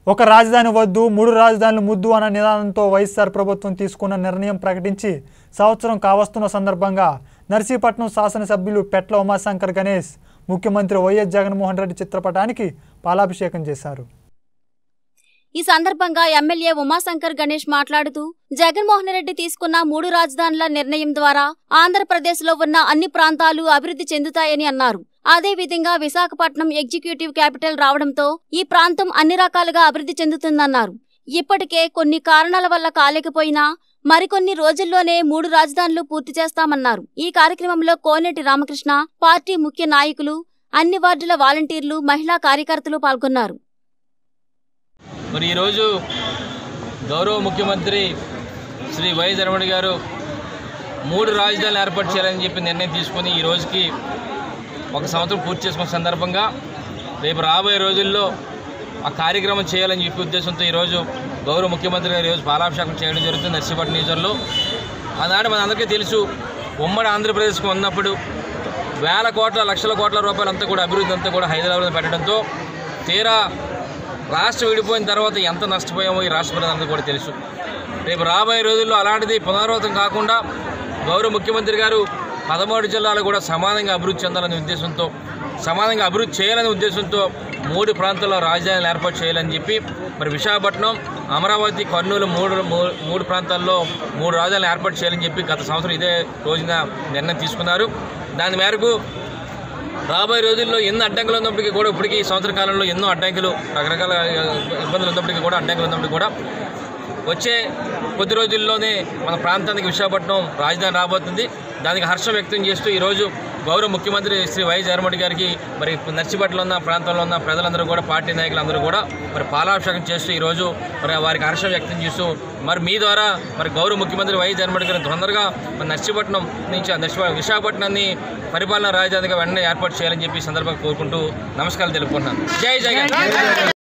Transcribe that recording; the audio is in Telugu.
ఒక రాజధాని వద్దు మూడు రాజధానులు ముద్దు అన్న నిదానంతో వైఎస్ఆర్ ప్రభుత్వం తీసుకున్న నిర్ణయం ప్రకటించి సంవత్సరం కావస్తున్న సందర్భంగా నర్సీపట్నం శాసనసభ్యులు పెట్ల ఉమాశంకర్ గణేష్ ముఖ్యమంత్రి వైఎస్ జగన్మోహన్ రెడ్డి చిత్రపటానికి పాలాభిషేకం చేశారు ఈ సందర్భంగా ఎమ్మెల్యే ఉమాశంకర్ గణేష్ మాట్లాడుతూ జగన్మోహన్ రెడ్డి తీసుకున్న మూడు రాజధానుల నిర్ణయం ద్వారా ఆంధ్రప్రదేశ్లో ఉన్న అన్ని ప్రాంతాలు అభివృద్ధి చెందుతాయని అన్నారు అదేవిధంగా విశాఖపట్నం ఎగ్జిక్యూటివ్ క్యాపిటల్ రావడంతో ఈ ప్రాంతం అన్ని రకాలుగా అభివృద్ధి చెందుతుందన్నారు ఇప్పటికే కొన్ని కారణాల వల్ల కాలేకపోయినా మరికొన్ని రోజుల్లోనే మూడు రాజధానులు పూర్తి చేస్తామన్నారు ఈ కార్యక్రమంలో కోనేటి రామకృష్ణ పార్టీ ముఖ్య నాయకులు అన్ని వార్డుల వాలంటీర్లు మహిళా కార్యకర్తలు పాల్గొన్నారు మరి ఈరోజు గౌరవ ముఖ్యమంత్రి శ్రీ వైఎస్ రమణ గారు మూడు రాజధానులు ఏర్పాటు చేయాలని చెప్పి నిర్ణయం తీసుకుని ఈ రోజుకి ఒక సంవత్సరం పూర్తి చేసుకున్న సందర్భంగా రేపు రాబోయే రోజుల్లో ఆ కార్యక్రమం చేయాలని చెప్పి ఉద్దేశంతో ఈరోజు గౌరవ ముఖ్యమంత్రి గారు ఈరోజు పాలాభిషేకం చేయడం జరుగుతుంది నర్సీపట్నం నియోజకవర్గంలో ఆనాడు మనందరికీ తెలుసు ఉమ్మడి ఆంధ్రప్రదేశ్కు ఉన్నప్పుడు వేల కోట్ల లక్షల కోట్ల రూపాయలంతా కూడా అభివృద్ధి అంతా కూడా హైదరాబాద్లో పెట్టడంతో తీరా రాష్ట్రం విడిపోయిన తర్వాత ఎంత నష్టపోయామో ఈ రాష్ట్ర ప్రజలందరూ కూడా తెలుసు రేపు రాబోయే రోజుల్లో అలాంటిది పునరావృతం కాకుండా గౌరవ ముఖ్యమంత్రి గారు పదమూడు జిల్లాలు కూడా సమానంగా అభివృద్ధి చెందాలనే ఉద్దేశంతో సమానంగా అభివృద్ధి చేయాలనే ఉద్దేశంతో మూడు ప్రాంతాల్లో రాజధానులు ఏర్పాటు చేయాలని చెప్పి మరి విశాఖపట్నం అమరావతి కర్నూలు మూడు మూ- మూడు ప్రాంతాల్లో మూడు రాజధానులు ఏర్పాటు చేయాలని చెప్పి గత సంవత్సరం ఇదే రోజున నిర్ణయం తీసుకున్నారు దాని మేరకు రాబోయే రోజుల్లో ఎన్ని అడ్డంకులు ఉన్నప్పటికీ కూడా ఇప్పటికీ ఈ సంవత్సర కాలంలో ఎన్నో అడ్డంకులు రకరకాల ఆ, ఇబ్బందులు ఉన్నప్పటికీ కూడా అడ్డంకులు ఉన్నప్పటికీ కూడా వచ్చే కొద్ది రోజుల్లోనే మన ప్రాంతానికి విశాఖపట్నం రాజధాని రాబోతుంది దానికి హర్షం వ్యక్తం చేస్తూ ఈరోజు గౌరవ ముఖ్యమంత్రి శ్రీ వైఎస్ జగన్మోహన్ రెడ్డి గారికి మరి నర్సిపట్నంలో ఉన్న ప్రాంతంలో ఉన్న ప్రజలందరూ కూడా పార్టీ నాయకులందరూ కూడా మరి పాలాభిషేకం చేస్తూ ఈరోజు మరి వారికి హర్షం వ్యక్తం చేస్తూ మరి మీ ద్వారా మరి గౌరవ ముఖ్యమంత్రి వైఎస్ జగన్మోహన్ రెడ్డి గారు తొందరగా మరి నర్సీపట్నం నుంచి ఆ నర్సి విశాఖపట్నాన్ని పరిపాలనా రాజధానిగా వెంటనే ఏర్పాటు చేయాలని చెప్పి ఈ సందర్భంగా కోరుకుంటూ నమస్కారాలు తెలుపుకుంటున్నాను జై జగన్